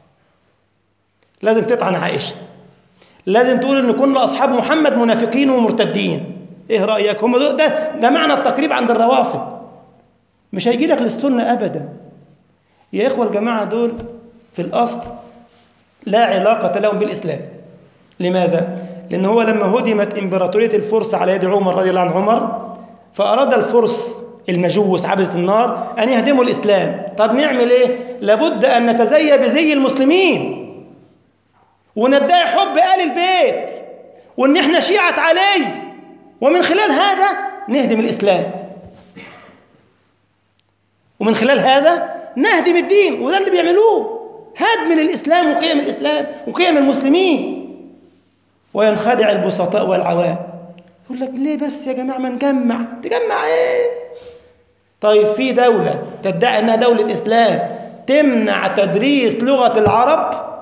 لازم تطعن عائشة لازم تقول ان كنا اصحاب محمد منافقين ومرتدين ايه رايك هم ده ده معنى التقريب عند الروافد مش هيجي لك للسنه ابدا يا اخوه الجماعه دول في الاصل لا علاقه لهم بالاسلام لماذا لان هو لما هدمت امبراطوريه الفرس على يد عمر رضي الله عن عمر فاراد الفرس المجوس عبدة النار أن يهدموا الإسلام طب نعمل إيه؟ لابد أن نتزي بزي المسلمين وندعي حب آل البيت وإن إحنا شيعة علي ومن خلال هذا نهدم الإسلام ومن خلال هذا نهدم الدين وده اللي بيعملوه هدم للإسلام وقيم الإسلام وقيم المسلمين وينخدع البسطاء والعوام يقول لك ليه بس يا جماعة ما نجمع تجمع ايه طيب في دولة تدعي انها دولة اسلام تمنع تدريس لغة العرب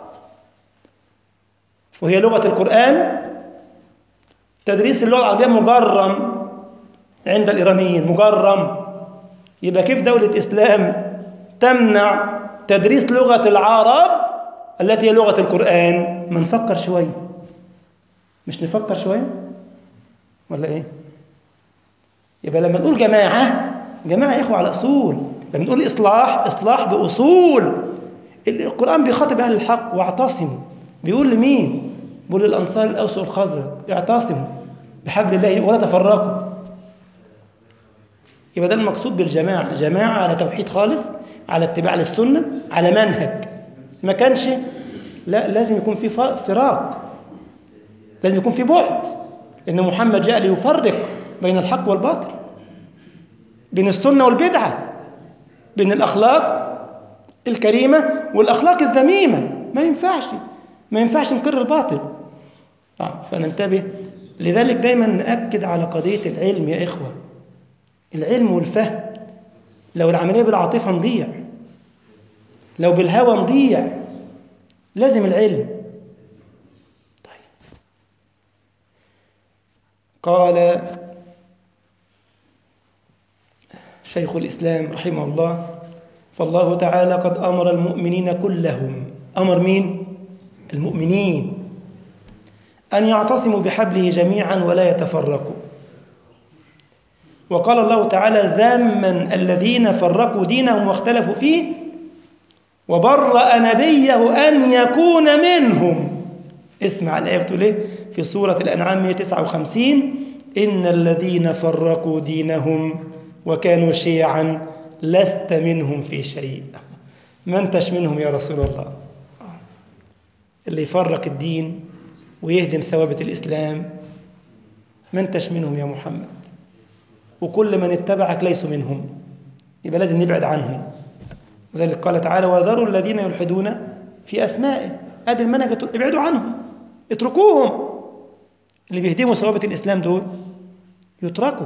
وهي لغة القرآن تدريس اللغة العربية مجرم عند الإيرانيين مجرم يبقى كيف دولة إسلام تمنع تدريس لغة العرب التي هي لغة القرآن ما نفكر شوية مش نفكر شوية ولا إيه يبقى لما نقول جماعة جماعة يا إخوة على أصول لما نقول إصلاح إصلاح بأصول القرآن بيخاطب أهل الحق واعتصموا بيقول لمين بيقول للأنصار الأوس والخزرج اعتصموا بحبل الله ولا تفرقوا يبقى ده المقصود بالجماعة جماعة على توحيد خالص على اتباع للسنة على منهج ما كانش لا لازم يكون في فراق لازم يكون في بعد إن محمد جاء ليفرق بين الحق والباطل بين السنة والبدعة بين الأخلاق الكريمة والأخلاق الذميمة ما ينفعش ما ينفعش نقر الباطل آه فننتبه لذلك دايما نأكد على قضية العلم يا إخوة العلم والفهم لو العملية بالعاطفة نضيع لو بالهوى نضيع لازم العلم طيب قال شيخ الإسلام رحمه الله فالله تعالى قد أمر المؤمنين كلهم أمر مين؟ المؤمنين أن يعتصموا بحبله جميعا ولا يتفرقوا وقال الله تعالى ذاما الذين فرقوا دينهم واختلفوا فيه وبرأ نبيه أن يكون منهم اسمع الآية بتقول إيه في سورة الأنعام 159 إن الذين فرقوا دينهم وكانوا شيعا لست منهم في شيء ما انتش منهم يا رسول الله اللي يفرق الدين ويهدم ثوابت الإسلام ما انتش منهم يا محمد وكل من اتبعك ليسوا منهم يبقى لازم نبعد عنهم وذلك قال تعالى وذروا الذين يلحدون في أسمائه أدي المنهج ابعدوا عنهم اتركوهم اللي بيهدموا ثوابت الإسلام دول يتركوا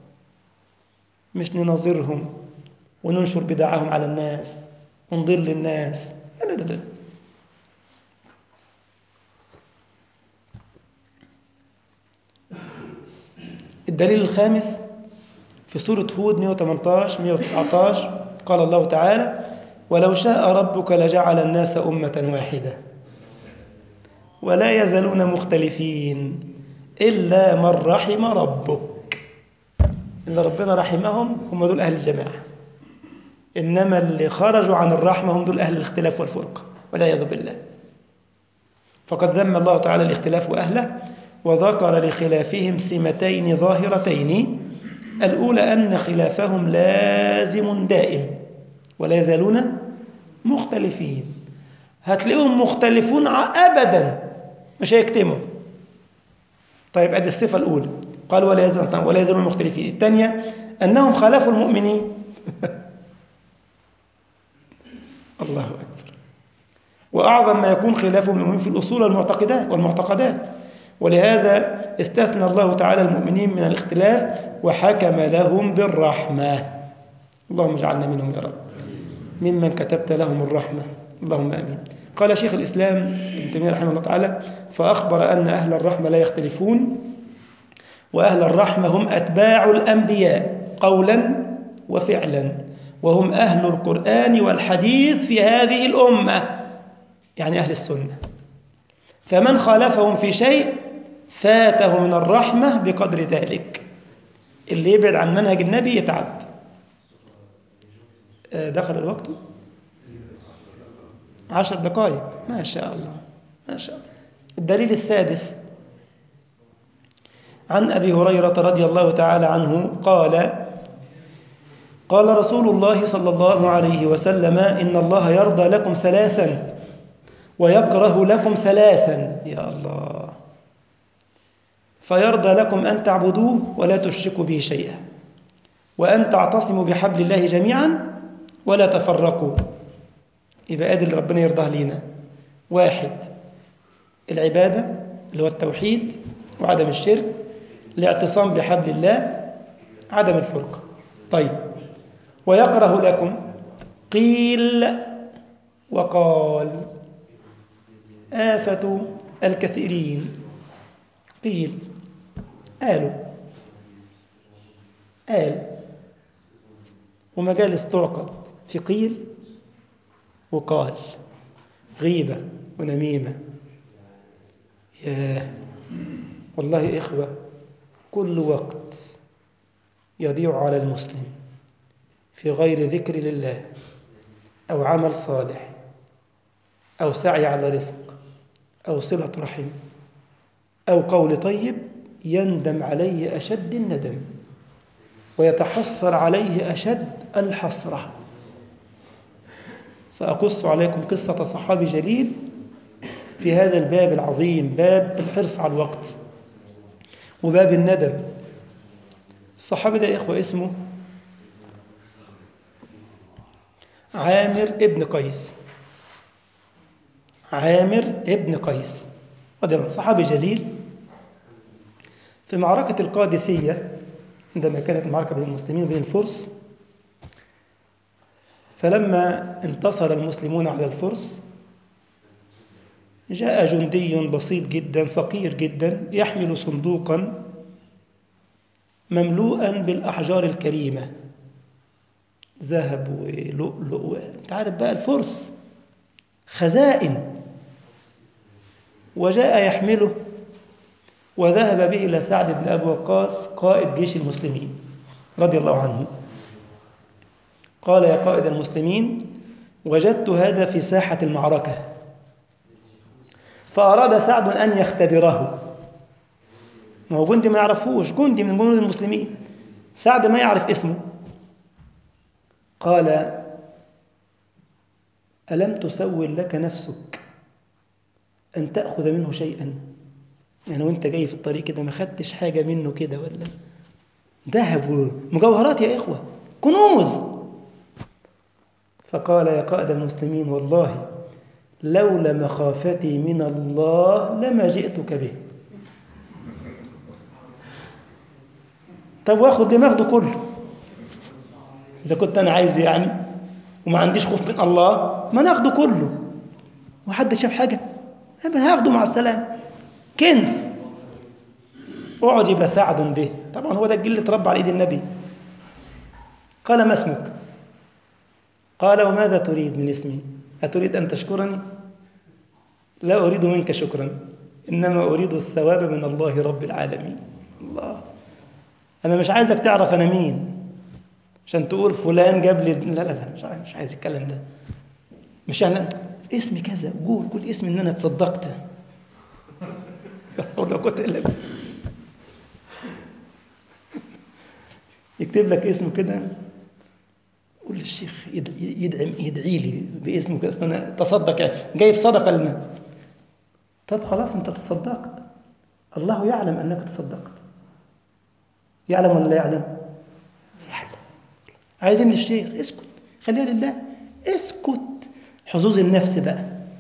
مش نناظرهم وننشر بدعهم على الناس ونضل الناس لا لا لا الدليل الخامس في سورة هود 118 119 قال الله تعالى ولو شاء ربك لجعل الناس أمة واحدة ولا يزالون مختلفين إلا من رحم ربك إن ربنا رحمهم هم دول أهل الجماعة إنما اللي خرجوا عن الرحمة هم دول أهل الاختلاف والفرقة والعياذ بالله فقد ذم الله تعالى الاختلاف وأهله وذكر لخلافهم سمتين ظاهرتين الأولى أن خلافهم لازم دائم ولا يزالون مختلفين هتلاقيهم مختلفون أبدا مش هيكتموا طيب ادي الصفة الأولى قال ولا يزالون ولا يزالون مختلفين الثانية أنهم خالفوا المؤمنين الله أكبر وأعظم ما يكون خلاف المؤمنين في الأصول والمعتقدات والمعتقدات ولهذا استثنى الله تعالى المؤمنين من الاختلاف وحكم لهم بالرحمة اللهم اجعلنا منهم يا رب ممن كتبت لهم الرحمة اللهم آمين قال شيخ الإسلام ابن تيمية رحمه الله تعالى فأخبر أن أهل الرحمة لا يختلفون وأهل الرحمة هم أتباع الأنبياء قولا وفعلا وهم أهل القرآن والحديث في هذه الأمة يعني أهل السنة فمن خالفهم في شيء فاته من الرحمة بقدر ذلك اللي يبعد عن منهج النبي يتعب دخل الوقت عشر دقائق ما شاء الله ما شاء الله الدليل السادس عن أبي هريرة رضي الله تعالى عنه قال قال رسول الله صلى الله عليه وسلم إن الله يرضى لكم ثلاثا ويكره لكم ثلاثا يا الله فيرضى لكم أن تعبدوه ولا تشركوا به شيئا وأن تعتصموا بحبل الله جميعا ولا تفرقوا يبقى ادي اللي ربنا يرضاه لينا واحد العبادة اللي هو التوحيد وعدم الشرك الاعتصام بحبل الله عدم الفرقة طيب ويكره لكم قيل وقال آفة الكثيرين قيل قالوا قال ومجالس تعقد في قيل وقال غيبة ونميمة ياه والله إخوة كل وقت يضيع على المسلم في غير ذكر لله أو عمل صالح أو سعي على رزق أو صلة رحم أو قول طيب يندم عليه أشد الندم ويتحسر عليه أشد الحسرة سأقص عليكم قصة صحابي جليل في هذا الباب العظيم باب الحرص على الوقت وباب الندم الصحابي ده يا إخوة اسمه عامر ابن قيس عامر ابن قيس رضي الله عنه صحابي جليل في معركة القادسية عندما كانت معركة بين المسلمين وبين الفرس فلما انتصر المسلمون على الفرس جاء جندي بسيط جدا فقير جدا يحمل صندوقا مملوءا بالأحجار الكريمة ذهب ولؤلؤ انت عارف بقى الفرس خزائن وجاء يحمله وذهب به إلى سعد بن أبي وقاص قائد جيش المسلمين رضي الله عنه قال يا قائد المسلمين وجدت هذا في ساحة المعركة فأراد سعد أن يختبره ما هو جندي ما يعرفوش جندي من جنود المسلمين سعد ما يعرف اسمه قال ألم تسول لك نفسك أن تأخذ منه شيئا يعني وانت جاي في الطريق كده ما خدتش حاجة منه كده ولا ذهب ومجوهرات يا إخوة كنوز فقال يا قائد المسلمين والله لولا مخافتي من الله لما جئتك به طب واخد ليه ماخده كله إذا كنت أنا عايزه يعني وما عنديش خوف من الله ما ناخده كله وحد شاف حاجة هاخده مع السلامة كنز أعجب سعد به طبعا هو ده الجيل اللي اتربى على إيد النبي قال ما اسمك قال وماذا تريد من اسمي أتريد أن تشكرني لا أريد منك شكرا إنما أريد الثواب من الله رب العالمين الله أنا مش عايزك تعرف أنا مين عشان تقول فلان جاب لي لا لا لا مش عايز, مش عايز الكلام ده مش يعني اسمي كذا قول قول اسمي ان انا تصدقت ولا قلت الا يكتب لك اسمه كده قول للشيخ يدعم يدعي لي باسمه كده انا تصدق يعني جايب صدقه لنا طب خلاص انت تصدقت الله يعلم انك تصدقت يعلم ولا لا يعلم يعلم عايزين الشيخ اسكت خليها لله اسكت حظوظ النفس بقى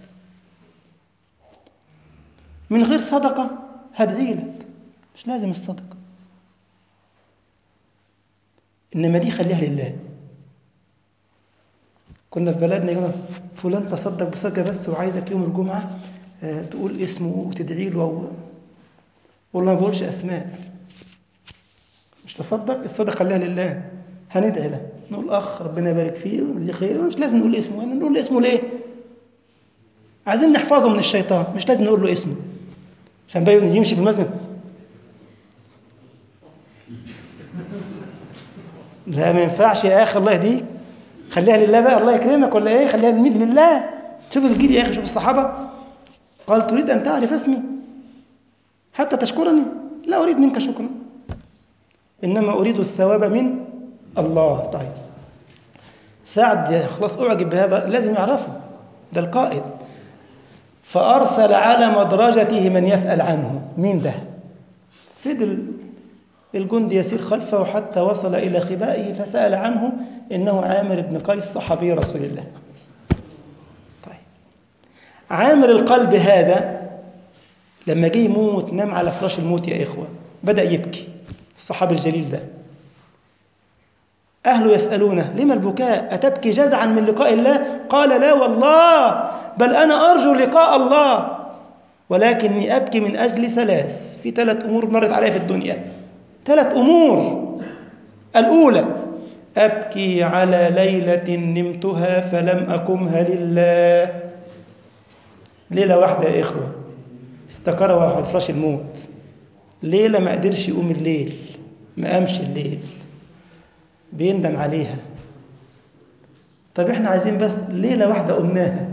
من غير صدقة هدعي لك مش لازم الصدقة إنما دي خليها لله كنا في بلدنا يقول فلان تصدق بصدقة بس وعايزك يوم الجمعة تقول اسمه وتدعي له والله ما بقولش أسماء مش تصدق الصدقة خليها لله هندعي له نقول أخ ربنا يبارك فيه ويجزيه خير مش لازم نقول اسمه يعني نقول اسمه ليه عايزين نحفظه من الشيطان مش لازم نقول له اسمه عشان بقى يمشي في المسجد لا ما ينفعش يا اخي الله يهديك خليها لله بقى الله يكرمك ولا ايه خليها لمين لله شوف الجيل يا اخي شوف الصحابه قال تريد ان تعرف اسمي حتى تشكرني لا اريد منك شكرا انما اريد الثواب من الله طيب سعد خلاص أعجب بهذا لازم يعرفه ده القائد فأرسل على مدرجته من يسأل عنه مين ده فضل الجندي يسير خلفه حتى وصل إلى خبائه فسأل عنه إنه عامر بن قيس صحابي رسول الله طيب عامر القلب هذا لما جه يموت نام على فراش الموت يا إخوة بدأ يبكي الصحابي الجليل ده أهله يسألونه لما البكاء أتبكي جزعا من لقاء الله قال لا والله بل أنا أرجو لقاء الله ولكني أبكي من أجل ثلاث في ثلاث أمور مرت علي في الدنيا ثلاث أمور الأولى أبكي على ليلة نمتها فلم أقمها لله ليلة واحدة يا إخوة افتكرها على فراش الموت ليلة ما قدرش يقوم الليل ما قامش الليل بيندم عليها طب احنا عايزين بس ليلة واحدة قمناها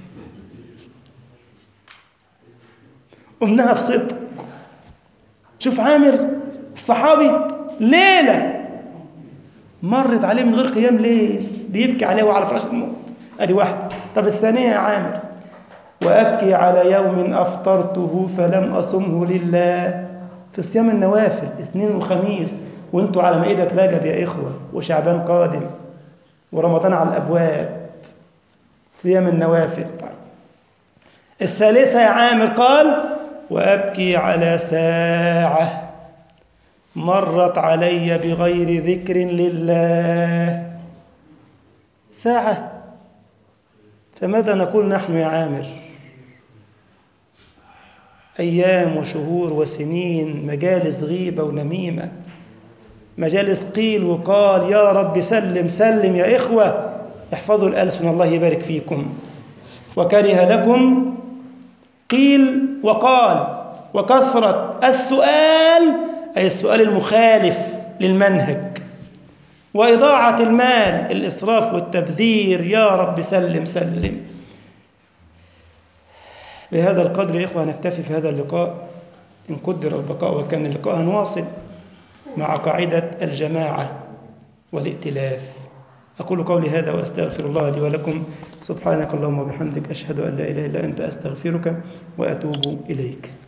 قمناها بصدق شوف عامر الصحابي ليلة مرت عليه من غير قيام ليل بيبكي عليه وعلى فراش الموت ادي واحدة طب الثانية يا عامر وأبكي على يوم أفطرته فلم أصمه لله في صيام النوافل اثنين وخميس وانتوا على مائدة رجب يا إخوة وشعبان قادم ورمضان على الأبواب صيام النوافل الثالثة يا عامر قال وأبكي على ساعة مرت علي بغير ذكر لله ساعة فماذا نقول نحن يا عامر أيام وشهور وسنين مجالس غيبة ونميمة مجالس قيل وقال يا رب سلم سلم يا إخوة احفظوا الألسن الله يبارك فيكم وكره لكم قيل وقال وكثرة السؤال أي السؤال المخالف للمنهج وإضاعة المال الإسراف والتبذير يا رب سلم سلم بهذا القدر يا إخوة نكتفي في هذا اللقاء إن قدر البقاء وكان اللقاء هنواصل مع قاعدة الجماعة والائتلاف أقول قولي هذا وأستغفر الله لي ولكم سبحانك اللهم وبحمدك أشهد أن لا إله إلا أنت أستغفرك وأتوب إليك